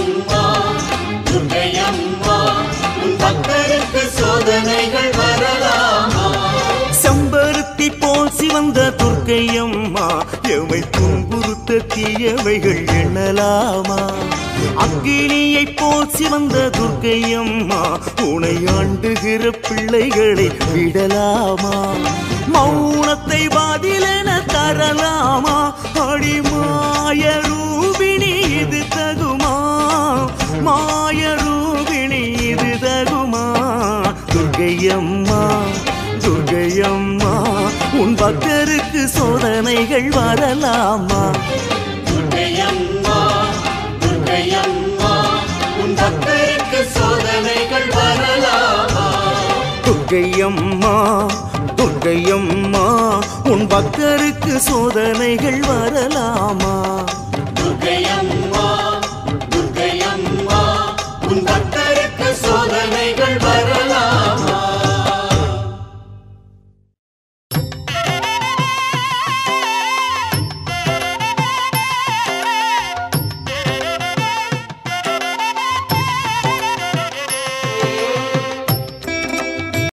துர்க்கையம்மா துர்க்கையம்மா உன் பக்தருக்கு சோதனைகள் வரலாமா செம்பருத்தி போல் சிவந்த துர்க்கையம்மா எவை துன்புறுத்த தீயவைகள் எண்ணலாமா அக்கினியை போல் சிவந்த துர்க்கையம்மா உனை ஆண்டுகிற பிள்ளைகளை விடலாமா மௌனத்தை பதிலென தரலாமா அடிமாய ரூபிணி இது தகுமா மாய ரூபிணி இது தகுமா துர்க்கையம்மா துர்க்கையம்மா உன் பக்தருக்கு சோதனைகள் வரலாமா துர்க்கையம்மா துர்க்கையம்மா உன் பக்தருக்கு சோதனைகள் வரலாமா துர்க்கையம்மா துர்க்கையம்மா உன் பக்தருக்கு சோதனைகள் வரலாமா துர்க்கையம்மா